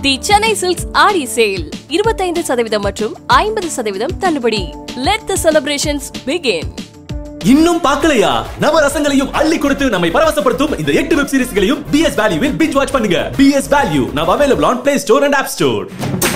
தி Chennai silks Aadi sale இருபத்தைந்து சதவீதம் மற்றும் ஐம்பது சதவீதம் தள்ளுபடி லெட் த செலிப்ரேஷன்ஸ் பிகின் இன்னும் பார்க்கலையா நவ ரசங்களையும் அள்ளி கொடுத்து நம்மை பரவசப்படுத்தும் இந்த எட்டு வெப் சீரிஸ்களையும் பிஎஸ் வேல்யூவில் பிஞ்ச் வாட்ச் பண்ணுங்க PS value now available on Play Store and App Store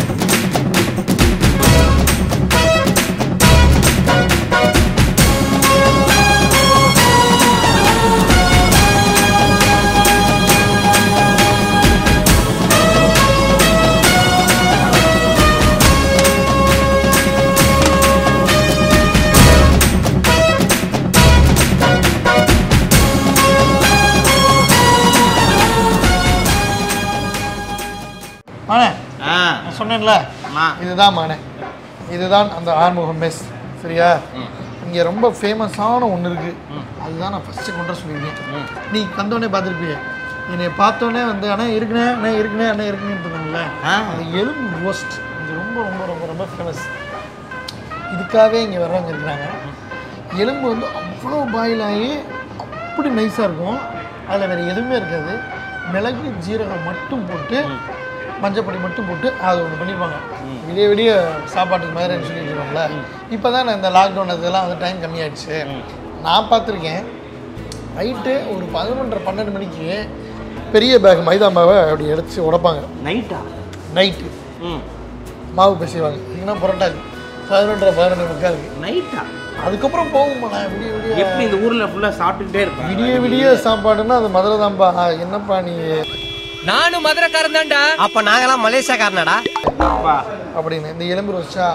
மானே ஆ நான் சொன்னேன்ல ஆமா. இதுதான் மானே இதுதான் அந்த ஆறுமுகம் மெஸ் சரியா இங்கே ரொம்ப ஃபேமஸான ஒன்று இருக்கு அதுதான் நான் ஃபஸ்ட்டு கொண்டு வர சொல்லியிருக்கேன் நீ வந்தோடனே பார்த்துருப்பிய என்னை பார்த்தோன்னே வந்து அண்ணா இருக்குண்ணே அண்ணா இருக்குண்ணே அண்ணா இருக்குன்னு இருந்தாங்கல்ல ஆ. அது எலும்பு ரோஸ்ட் இது ரொம்ப ரொம்ப ரொம்ப ரொம்ப ஃபேமஸ் இதுக்காகவே இங்கே வர்றவங்க இருக்கிறாங்க எலும்பு வந்து அவ்வளோ பாயில் ஆகி அப்படி நைஸாக இருக்கும் அதில் வேறு எதுவுமே இருக்காது மிளகு ஜீரகம் மட்டும் போட்டு மஞ்சப்பொடி மட்டும் போட்டு அது ஒன்று பண்ணிடுவாங்க விடிய விடிய சாப்பாட்டுக்கு மாதிரி சொல்லிட்டு இருக்கோம்ல இப்போ தான் இந்த லாக்டவுன் இதெல்லாம் வந்து டைம் கம்மியாயிடுச்சு நான் பார்த்துருக்கேன் நைட்டு ஒரு பதினொன்றரை பன்னெண்டு மணிக்கு பெரிய பேக் மைதா மாவை அப்படி எடுத்து உடைப்பாங்க நைட்டா நைட்டு ம் மாவு பேசிடுவாங்க இல்லைன்னா புரட்டாது பதினொன்றரை பதினொன்று முக்காலுக்கு நைட்டா அதுக்கப்புறம் போகும்மா விடிய விடிய எப்படி இந்த ஊர்ல ஃபுல்லா சாப்பிட்டுக்கிட்டே இருப்பேன் விடிய விடிய சாப்பாடுன்னா அது மதுரை தான்ப்பா என்னப்பா நீ நானும் மதுரைக்காரன் தான்டா அப்ப நாங்களாம் மலேசியாக்காரனடா அப்பா அப்படின்னு இந்த எலும்பு ரோஸ்டா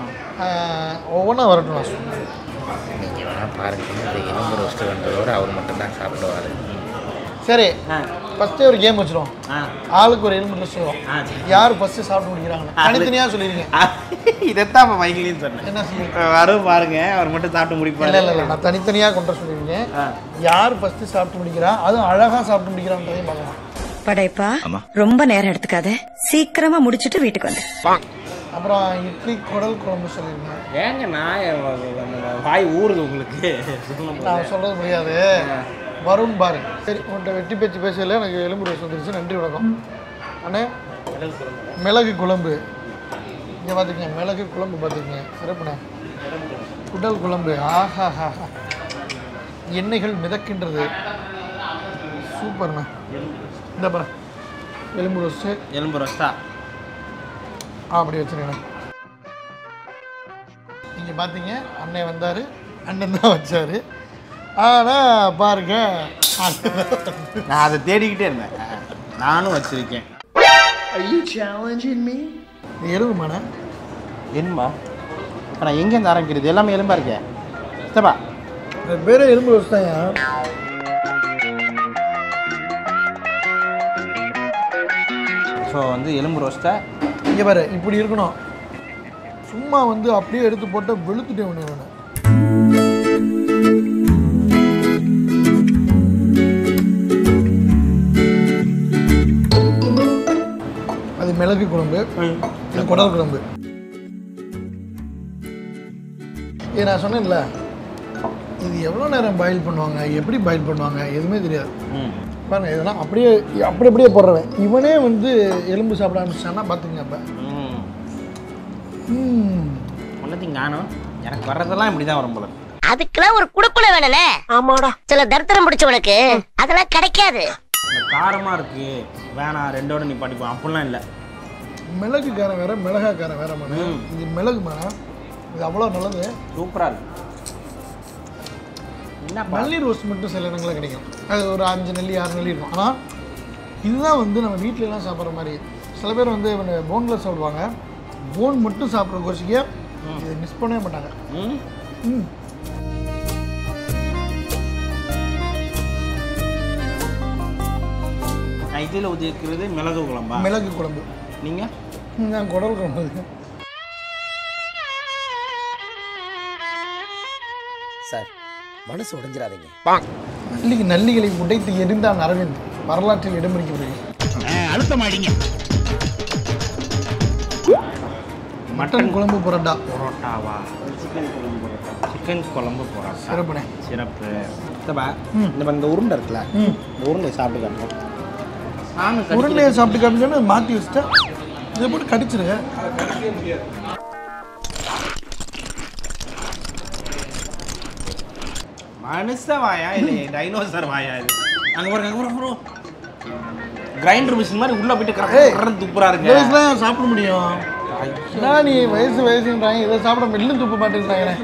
ஒவ்வொன்றா வரட்டும் நான் சொல்றேன். நீங்கள் வேணால் பாருங்க இந்த எலும்பு ரோஸ்ட்டு வந்ததோடு அவர் மட்டும்தான் சாப்பிடுவார் சரி ஆ ஃபஸ்ட்டே ஒரு கேம் வச்சிரும் ஆ ஆளுக்கு ஒரு எலும்பு ரோஸ்ட் வரும் ஆ, சரி. யார் ஃபஸ்ட்டு சாப்பிட்டு முடிக்கிறாங்க தனித்தனியாக சொல்லிடுங்க இதைத்தான் இப்போ மைக்கிலையும் சொன்னேன் என்ன சொல்லி வரும் பாருங்க அவர் மட்டும் சாப்பிட்டு இல்லை முடிப்பாரு இல்லை இல்லை நான் தனித்தனியாக கொண்டு வர சொல்லியிருக்கேன் ஆ. யார் ஃபஸ்ட்டு சாப்பிட்டு முடிக்கிறா அதுவும் அழகாக சாப்பிட்டு முடிக்கிறான்றதையும் பார்க்கலாம் படைப்பா ரொம்ப நேரம் எடுத்துக்காத சீக்கிரமா முடிச்சிட்டு வீட்டுக்கு வந்து அப்புறம் இட்லி குடல் குழம்பு சொல்லியிருக்கேன் ஏங்க நான் வாய் ஊறுது உங்களுக்கு சொல்லுங்க நான் சொல்கிறது முடியாது வரும் பாரு சரி உன்கிட்ட வெட்டி பேச்சு பேசல எனக்கு எலும்பு ரோஸ் வந்துருச்சு நன்றி வணக்கம் அண்ணே மிளகு குழம்பு இங்கே பார்த்துக்கங்க மிளகு குழம்பு பார்த்துக்கங்க சிறப்புண்ணே குடல் குழம்பு ஆஹா எண்ணெய்கள் மிதக்கின்றது சூப்பர்ண்ணா இந்த பாரு எலும்பு ரோஸ்ட்டு எலும்பு ரஸ்தா ஆ அப்படி வச்சுருங்கண்ணே நீங்கள் பார்த்தீங்க அண்ணன் வந்தார் அண்ணன் தான் வச்சார் ஆனால் பாருங்க நான் அதை தேடிக்கிட்டே இருந்தேன் நானும் வச்சிருக்கேன் இது எருதுமாண்ணே எலும்பா இப்போ நான் எங்கேருந்து ஆரம்பிக்கிறது எல்லாமே எலும்பா இருக்கே சித்தப்பா அது பேரே எலும்பு ரோஸ் தான் ஸோ வந்து எலும்பு ரோஸ்ட்டை இங்கே பாரு இப்படி இருக்கணும் சும்மா வந்து அப்படியே எடுத்து போட்டு வெளுத்துட்டே ஒன்று நான் அது மிளகு குழம்பு இது குடல் குழம்பு இது நான் சொன்னேன்ல இது எவ்வளோ நேரம் பாயில் பண்ணுவாங்க எப்படி பாயில் பண்ணுவாங்க எதுவுமே தெரியாது ம் பாருங்க இதெல்லாம் அப்படியே அப்படி அப்படியே போடுறவன் இவனே வந்து எலும்பு சாப்பிட ஆரம்பிச்சான்னா பார்த்துங்க அப்போ ம் ம் ஒன்றத்தையும் காணும் எனக்கு வர்றதெல்லாம் இப்படி தான் வரும் போல அதுக்கெல்லாம் ஒரு குடுப்புல வேணும்னே ஆமாடா சில தரித்திரம் பிடிச்சவனுக்கு அதெல்லாம் கிடைக்காது இந்த காரமாக இருக்குது வேணாம் ரெண்டோட நீ படிப்போம் அப்படிலாம் இல்லை மிளகு காரம் வேற மிளகா காரம் வேற மன ம். இது மிளகு மன இது அவ்வளோ நல்லது சூப்பராக இருக்கு என்னப்பா நல்லி ரோஸ் மட்டும் சில இடங்களில் கிடைக்கும் அது ஒரு அஞ்சு நெல்லி ஆறு நெல்லி இருக்கும் ஆனால் இதுதான் வந்து நம்ம வீட்ல எல்லாம் சாப்பிட்ற மாதிரி சில பேர் வந்து போன்லெஸ் சாப்பிடுவாங்க போன் மட்டும் சாப்பிட்ற கோஷிக்க இதை மிஸ் பண்ணவே மாட்டாங்க ம் ம் நான் இதில் ஊற்றி இருக்கிறது மிளகு குழம்பா மிளகு குழம்பு நீங்கள் ம், நான் குடல் குழம்பு சார் மனசு உடைஞ்சிடாதீங்க நல்லிக்கு நல்லிகளை உடைத்து எரிந்தான் அரவிந்த் வரலாற்றில் இடம் பிடிக்கப்படுகிறது மட்டன் குழம்பு புரட்டா பரோட்டாவா சிக்கன் குழம்பு பரோட்டா சிக்கன் குழம்பு பரோட்டா சிறப்புண்ணே சிறப்பு சித்தப்பா ம். இந்த இந்த உருண்டை இருக்குல்ல ம் இந்த உருண்டை சாப்பிட்டு காட்டுறோம் நானும் உருண்டையை சாப்பிட்டு காமிச்சோன்னு மாற்றி வச்சுட்டா இதை போட்டு கடிச்சிரு மனுஷ வாயா இல்லை டைனோசர் வாயா இது அங்கே பாருங்க அங்கே பாருங்க bro. கிரைண்டர் மிஷின் மாதிரி உள்ள போயிட்டு ஏய். கரெக்டாக துப்புரா இந்த இருக்கு வயசுல சாப்பிட முடியும் என்ன நீ வயசு வயசுன்றாங்க இதை சாப்பிட மெல்லும் துப்ப மாட்டேங்கிறாங்களே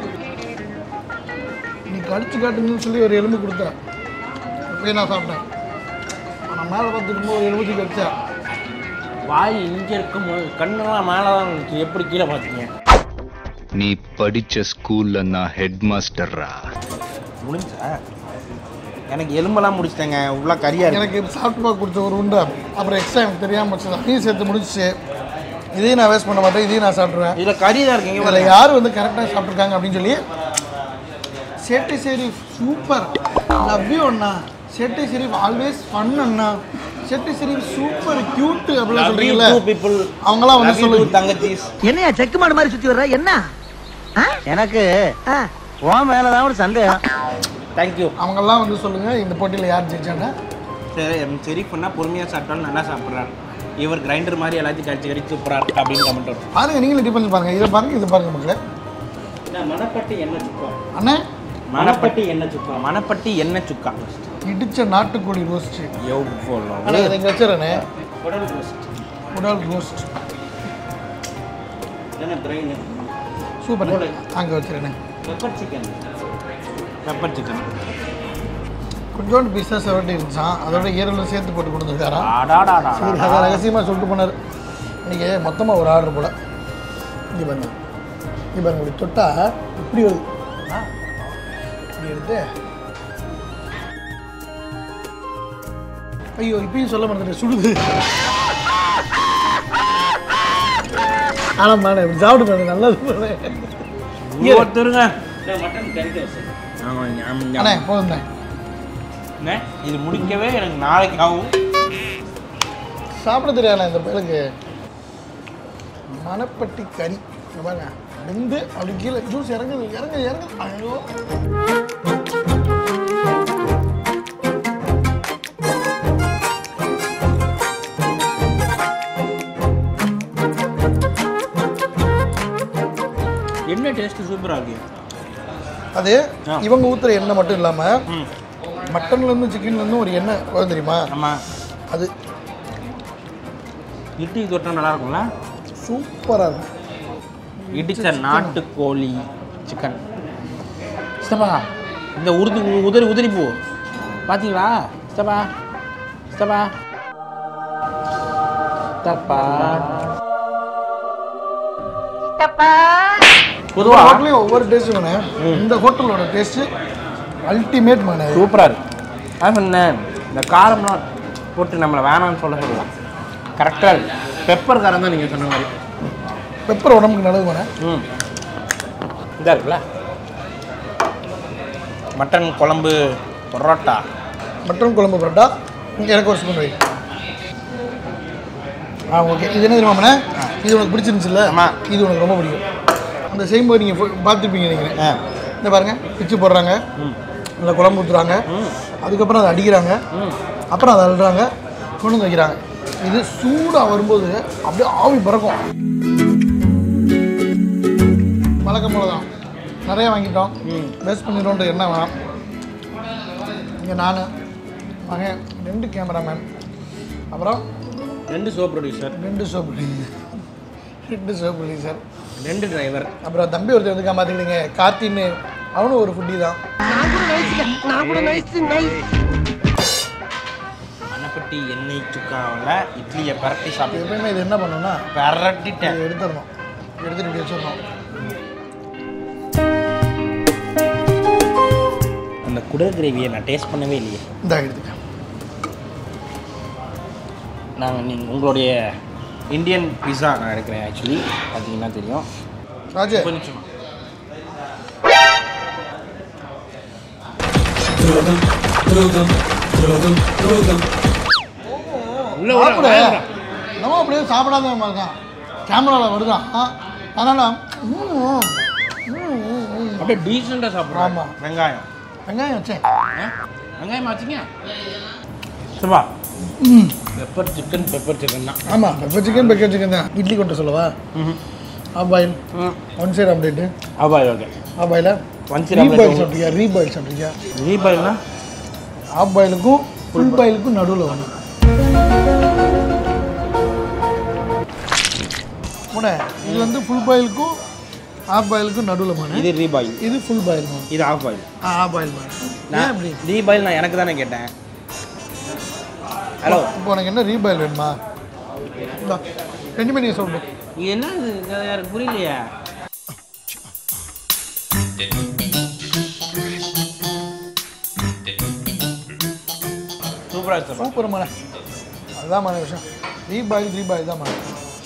நீ கடிச்சு காட்டுங்கன்னு சொல்லி ஒரு எலும்பு கொடுத்தா போய் நான் சாப்பிட்டேன் நான் மேலே பார்த்துட்டு ஒரு எலும்பு தூக்கி வச்சா வாய் இங்கே இருக்கும்போது கண்ணெல்லாம் மேலே தான் இருந்துச்சு எப்படி கீழே பார்த்தீங்க நீ படிச்ச ஸ்கூல்ல நான் ஹெட் மாஸ்டர்ரா முடிஞ்சா எனக்கு எலும்பெல்லாம் முடிச்சிட்டேங்க உள்ள கறியா இருக்கு எனக்கு சாப்பிட்டு பார்க்க கொடுத்த ஒரு உண்டை அப்புறம் எக்ஸ்ட்ரா எனக்கு தெரியாமல் வச்சது அதையும் சேர்த்து முடிச்சு இதையும் நான் வேஸ்ட் பண்ண மாட்டேன் இதையும் நான் சாப்பிட்ருவேன் இதுல கறி தான் இருக்குங்க இதில் யார் வந்து கரெக்டாக சாப்பிட்ருக்காங்க அப்படின்னு சொல்லி Settai Sheriff super love you அண்ணா சேட்டை ஷெரீஃப் ஆல்வேஸ் ஃபன் அண்ணா சேட்டை ஷெரீஃப் சூப்பர் கியூட் அப்படிலாம் சொல்றீங்கல்ல பீப்புள் அவங்களாம் வந்து சொல்லுங்க தங்கச்சிஸ் என்னையா செக்கு மாடு மாதிரி சுத்தி வர்ற என்ன எனக்கு ஆ. உன் மேலதான் ஒரு சந்தேகம் தேங்க்யூ அவங்கெல்லாம் வந்து சொல்லுங்க இந்த போட்டியில் யார் ஜெயிச்சாங்க சரி சரி பண்ணா பொறுமையா சாப்பிட்டாலும் நல்லா சாப்பிட்றாரு இவர் கிரைண்டர் மாதிரி எல்லாத்தையும் கடிச்சு கடிச்சு துப்புறாரு அப்படின்னு கமெண்ட் வரும் பாருங்க நீங்களும் டிஃபரன்ஸ் பாருங்க இதை பாருங்க இதை பாருங்க மக்களே மணப்பட்டி எண்ணெய் சுக்கா அண்ணே மணப்பட்டி எண்ணெய் சுக்கா மணப்பட்டி எண்ணெய் சுக்கா இடிச்ச நாட்டுக்கோழி ரோஸ்ட் எவ்வளோ அண்ணே இதை இங்கே வச்சிடறேனே குடல் ரோஸ்ட் உடல் ரோஸ்ட் என்ன பிரெயின் சூப்பர் அங்கே வச்சிருக்கேன் பெப்பர் சிக்கன் பெப்பர் சிக்கன் கொஞ்சோண்டு பிஸ்ஸா செவட்டி இருந்துச்சான் அதோட ஈரலும் சேர்த்து போட்டு கொடுத்துருக்காராம் ஆடாடாடா சரி அதை ரகசியமாக சொல்லிட்டு போனார் இன்னைக்கு மொத்தமாக ஒரு ஆர்டர் போல இங்கே பாருங்க இங்கே பாருங்க இப்படி தொட்டா இப்படி வருது இப்படி எடுத்து ஐயோ இப்பயும் சொல்ல மாட்டேன் சுடுது ஆனால் மேடம் இப்படி சாப்பிட்டு பாருங்க நல்லது ஒருத்தருங்க அண்ணே போதும்ண்ணே அண்ணே, இது முடிக்கவே எனக்கு நாளைக்கு ஆகும் சாப்பிட தெரியாதுண்ணே இந்த பேருக்கு மணப்பட்டி கறி இங்க பாருங்க வெந்து அப்படி கீழே ஜூஸ் இறங்குது இறங்க இறங்குது ஐயோ என்ன டேஸ்ட் சூப்பரா இருக்கு அது ஆ. இவங்க ஊத்துற எண்ணெய் மட்டும் இல்லாமல் ம் மட்டன்லேருந்து சிக்கன்லேருந்து ஒரு எண்ணெய் வரும் தெரியுமா ஆமா அது இட்லி தொட்டா நல்லா இருக்கும்ல சூப்பராக இருக்கும் இடிச்ச நாட்டுக்கோழி சிக்கன் சித்தப்பா இந்த உருது உதிரி உதிரி பூ பார்த்தீங்களா சித்தப்பா சித்தப்பா சித்தப்பா ஒவ்வொரு பொதுவாக ஹோட்டலையும் ஒவ்வொரு டேஸ்ட்டுங்கண்ணே இந்த ஹோட்டலோட டேஸ்ட்டு அல்டிமேட் மண்ணே சூப்பராக இருக்கு அதான் சொன்னேன் இந்த காரம்லாம் போட்டு நம்மளை வேணாம்னு சொல்ல சொல்லலாம் கரெக்டாக இருக்கு பெப்பர் காரம் தான் நீங்கள் சொன்ன மாதிரி பெப்பர் உடம்புக்கு நல்லது மண்ணே ம் இதாக இருக்குல்ல மட்டன் குழம்பு பரோட்டா மட்டன் குழம்பு பரோட்டா இங்கே எனக்கு ஒரு ஸ்பூன் வை ஆ ஓகே இது என்ன தெரியுமாண்ணே இது உனக்கு பிடிச்சிருந்துச்சுல்ல ஆமா. இது உனக்கு ரொம்ப பிடிக்கும் அந்த செய்யும்போது நீங்கள் பார்த்துருப்பீங்க நினைக்கிறேன் ஆ இந்த பாருங்க பிச்சு போடுறாங்க அதில் குழம்பு ஊற்றுறாங்க அதுக்கப்புறம் அதை அடிக்கிறாங்க அப்புறம் அதை அழுறாங்க கொண்டு வந்து வைக்கிறாங்க இது சூடாக வரும்போது அப்படியே ஆவி பறக்கும் வழக்கம் போல தான் நிறைய வாங்கிட்டோம் வேஸ்ட் பண்ணிடும்ன்ற எண்ணம் வேணாம் இங்கே நான் மகன் ரெண்டு கேமராமேன் அப்புறம் ரெண்டு சோ ப்ரொடியூசர் ரெண்டு ஷோ ரெண்டு ஷோ சார் ரெண்டு டிரைவர் அப்புறம் தம்பி ஒருத்தர் வந்து காமாத்திக்கிட்டீங்க கார்த்தின்னு அவனும் ஒரு ஃபுட்டி தான் மணப்பட்டி எண்ணெய் சுக்காவில் இட்லியை பரட்டி சாப்பிட்டு எப்பயுமே இது என்ன பண்ணணும்னா பரட்டிட்டேன் இதை எடுத்துடணும் எடுத்துட்டு இப்படி வச்சிடணும் அந்த குடல் கிரேவியை நான் டேஸ்ட் பண்ணவே இல்லையே இந்த எடுத்துக்க நாங்கள் நீங்கள் உங்களுடைய இந்தியன் பிஸா நான் எடுக்கிறேன் ஆக்சுவலி பார்த்தீங்கன்னா தெரியும் ராஜு கொஞ்சம் உள்ள விட, சாப்பிடு வாய விட. நம்ம அப்படியே சாப்பிடாத மாதிரி தான் கேமராவில் வருதான் அதனால் ம், ம், ம், ம். அப்படியே டீசெண்டாக சாப்பிட்றோம் ஆமா. வெங்காயம் வெங்காயம் வச்சேன் வெங்காயம் வச்சுங்க Subha pepper chicken pepper chicken தான் ஆமாம் பெப்பர் சிக்கன் பெப்பர் சிக்கன் தான் இட்லி கொண்டு சொல்லவா half boil one side omelette half boil okay half boil One side omelette reboil உங்க- சாப்பிட்றியா ரீபாயில் சாப்பிட்றியா ரீபாயில்னா ஆஃப் பாயிலுக்கும் ஃபுல் பாயிலுக்கும் நடுவில் ஒன்று முனை இது வந்து ஃபுல் பாயிலுக்கும் ஆஃப் பாயிலுக்கும் நடுவில் மனை இது ரீபாயில் இது ஃபுல் பாயில் மனை இது ஆஃப் பாயில் ஆ ஆஃப் பாயில் மனை ஏன் நான் அப்படி ரீபாயில் நான் எனக்கு தானே கேட்டேன் ஹலோ இப்போ உனக்கு என்ன ரீபாயில் வேணுமா இந்தா, ரெண்டு மணி சொல்லணும் இது என்ன இது? இது எனக்கு புரியலையே சூப்பராக இருக்கு சூப்பர் மனை அதுதான் மன விஷயம் ரீபாயில் ரீபாயில் தான் மனை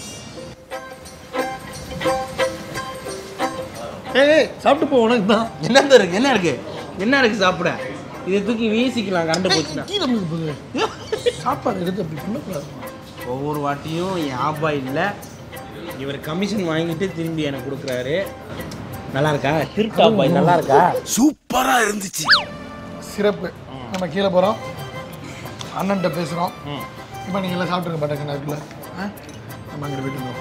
ஏய் ஏய், சாப்பிட்டு போ உனக்கு தான் என்னது இருக்கு என்ன இருக்கு என்ன இருக்கு சாப்பிட இதை தூக்கி வீசிக்கலாம் கரண்ட் போச்சுன்னா கீழே முழுக்கு போகுது சாப்பாடு எடுத்து அப்படி பண்ணக்கூடாது ஒவ்வொரு வாட்டியும் என் ஆபாயில் இவர் கமிஷன் வாங்கிட்டு திரும்பி எனக்கு கொடுக்குறாரு நல்லா இருக்கா திருட்டு ஆபாயில் நல்லா இருக்கா சிறப்பு நம்ம கீழே போகிறோம் அண்ணன்ட்ட பேசுகிறோம் இப்போ நீங்கள் எல்லாம் சாப்பிட்ருங்க பட்டக்கு நேரத்தில் நம்ம அங்கே போயிட்டு இருக்கோம்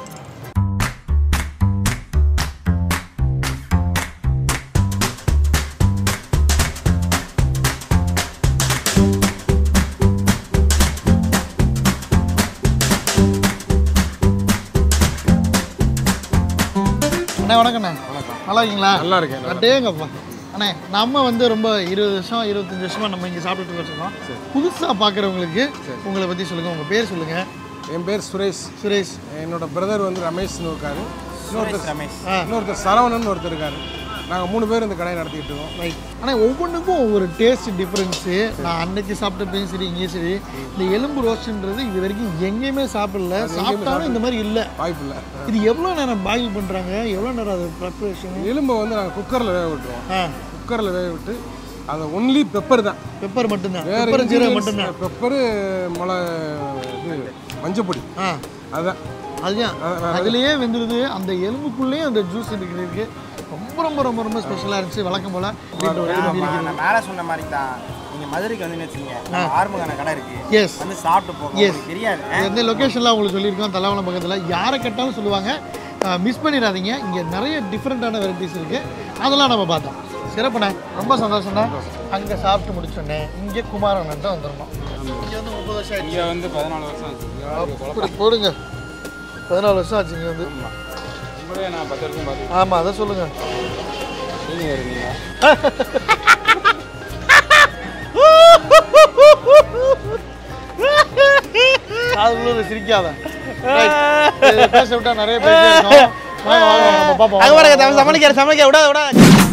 அண்ணே வணக்கண்ணே நல்லா இருக்கீங்களா நல்லா இருக்கேன் அட்டேங்கப்பா அண்ணே நம்ம வந்து ரொம்ப இருபது வருஷம் இருபத்தஞ்சு வருஷமா நம்ம இங்கே சாப்பிட்டுட்டு வச்சிருக்கோம் புதுசாக பார்க்குறவங்களுக்கு உங்களை பற்றி சொல்லுங்கள் உங்கள் பேர் சொல்லுங்கள் என் பேர் சுரேஷ் சுரேஷ் என்னோட பிரதர் வந்து ரமேஷ்னு இருக்காரு இன்னொருத்தர் ரமேஷ் ஆ இன்னொருத்தர் சரவணன் ஒருத்தர் இருக்காரு நாங்கள் மூணு பேர் இந்த கடையை நடத்திட்டு இருக்கோம் ரைட் ஆனால் ஒவ்வொன்றுக்கும் ஒவ்வொரு டேஸ்ட் டிஃப்ரென்ஸு நான் அன்னைக்கு சாப்பிட்டப்பையும் சரி இங்கேயும் சரி இந்த எலும்பு ரோஸ்ட்ன்றது இது வரைக்கும் எங்கேயுமே சாப்பிடல சாப்பிட்டாலும் இந்த மாதிரி இல்லை வாய்ப்பு இல்லை இது எவ்வளோ நேரம் பாயில் பண்ணுறாங்க எவ்வளோ நேரம் அது ப்ரிப்பரேஷன் எலும்பை வந்து நாங்கள் குக்கரில் வேக விட்டுருவோம் ஆ குக்கரில் வேக விட்டு அதை ஒன்லி பெப்பர் தான் பெப்பர் மட்டும்தான் வேற பெப்பர் ஜீரகம் மட்டும்தான் பெப்பரு மிள இது மஞ்சப்பொடி ஆ அதுதான் அதுதான் அதுலேயே வெந்துருது அந்த எலும்புக்குள்ளேயே அந்த ஜூஸ் இருக்கு ரொம்ப ரொம்ப ரொம்ப ரொம்ப ஸ்பெஷலாக இருந்துச்சு வழக்கம் போல் அப்படின்ற ஒரு இது இருக்குது நான் மேலே சொன்ன மாதிரி தான் நீங்கள் மதுரைக்கு வந்து வச்சுங்க ஆறுமுகான கடை இருக்கு எஸ் வந்து சாப்பிட்டு போங்க எஸ் உங்களுக்கு தெரியாது எந்த லொக்கேஷனில் உங்களுக்கு சொல்லியிருக்கோம் தலவனம் பக்கத்தில் யாரை கேட்டாலும் சொல்லுவாங்க மிஸ் பண்ணிடாதீங்க இங்கே நிறைய டிஃப்ரெண்ட்டான வெரைட்டிஸ் இருக்குது அதெல்லாம் நம்ம பார்த்தோம் சிறப்புண்ணே ரொம்ப சந்தோஷம்ண்ணே அங்கே சாப்பிட்டு முடிச்சோன்னே இங்கே குமாரண்ணன் தான் வந்துடணும் இங்கே வந்து முப்பது வருஷம் ஆயிடுச்சு இங்கே வந்து பதினாலு வருஷம் ஆச்சு அப்படி போடுங்க பதினாலு வருஷம் ஆச்சு இங்கே வந்து உங்களே நான் பத்து வருஷம் பார்த்து ஆமாம் அதை சொல்லுங்கள் நீங்கள் இருக்கீங்க அதுக்குள்ள சிரிக்காத Right. இது பேச விட்டா நிறைய பேர் வாங்க வாங்க நம்ம பார்ப்போம் அங்கே பாருங்க சமாளிக்கிற சமாளிக்க விடாத விடாத